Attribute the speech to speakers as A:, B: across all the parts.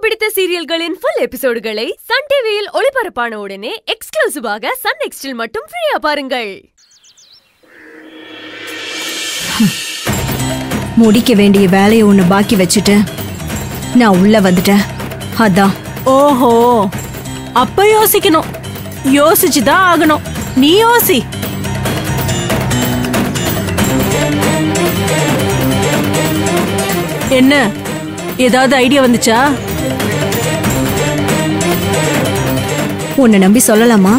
A: பிடித்த சீரியல்களின் full எபிசோடுகளை Sun டிவியில் ஒளிபரப்பான உடனே எக்ஸ்க்ளூசிவாக சன் நெக்ஸ்டில் மட்டும் ஃப்ரீயா பாருங்கள்
B: முடிக்க வேண்டிய வேலையை ஒன்று பாக்கி வச்சுட்டு நான் உள்ள வந்துட்டேன் அதான்
C: ஓஹோ அப்ப யோசிக்கணும் யோசிச்சுதான் ஆகணும் நீ யோசி என்ன ஏதாவது ஐடியா வந்துச்சா
B: உன்னை நம்பி சொல்லலாமா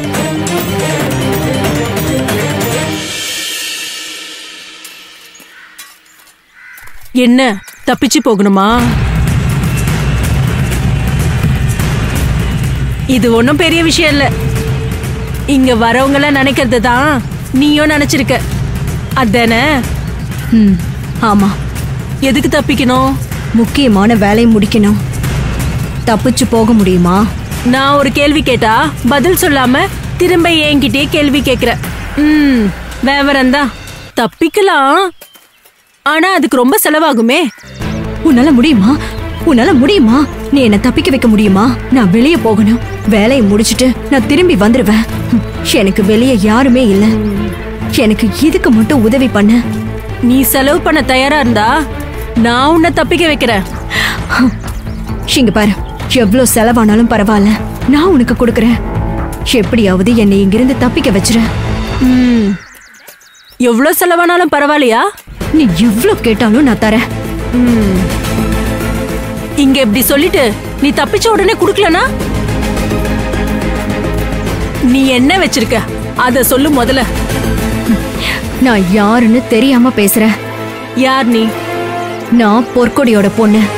C: என்ன தப்பிச்சு போகணுமா இது ஒன்றும் பெரிய விஷயம் இல்ல இங்க வரவங்கள நினைக்கிறது தான் நீயும் நினைச்சிருக்க அதானே
B: ம் ஆமா
C: எதுக்கு தப்பிக்கணும்
B: முக்கியமான வேலையை முடிக்கணும் தப்பிச்சு போக முடியுமா
C: நான் ஒரு கேள்வி கேட்டா பதில் சொல்லாம திரும்ப என்கிட்டயே கேள்வி கேக்குற ம் விவரம் தான் தப்பிக்கலாம் ஆனா அதுக்கு ரொம்ப செலவாகுமே
B: உன்னால முடியுமா உன்னால முடியுமா நீ என்ன தப்பிக்க வைக்க முடியுமா நான் வெளியே போகணும் வேலையை முடிச்சிட்டு நான் திரும்பி வந்துடுவேன் ம், எனக்கு வெளியே யாருமே இல்ல எனக்கு இதுக்கு மட்டும் உதவி பண்ண
C: நீ செலவு பண்ண தயாரா இருந்தா நான் உன்னை தப்பிக்க வைக்கிறேன்
B: இங்க பாரு எவ்வளவு செலவானாலும் பரவாயில்ல நான் உனக்கு கொடுக்கறேன் எப்படியாவது என்னை இங்கிருந்து தப்பிக்க வச்சிரு
C: ம் எவ்வளவு செலவானாலும் பரவாயில்லையா
B: நீ எவ்வளவு கேட்டாலும் நான் தரேன்
C: ம். இங்க இப்படி சொல்லிட்டு நீ தப்பிச்ச உடனே குடுக்கலனா நீ என்ன வச்சிருக்க அத சொல்லு முதல்ல
B: நான் யாருன்னு தெரியாம பேசுறேன்
C: யார் நீ
B: நான் பொற்கொடியோட பொண்ணு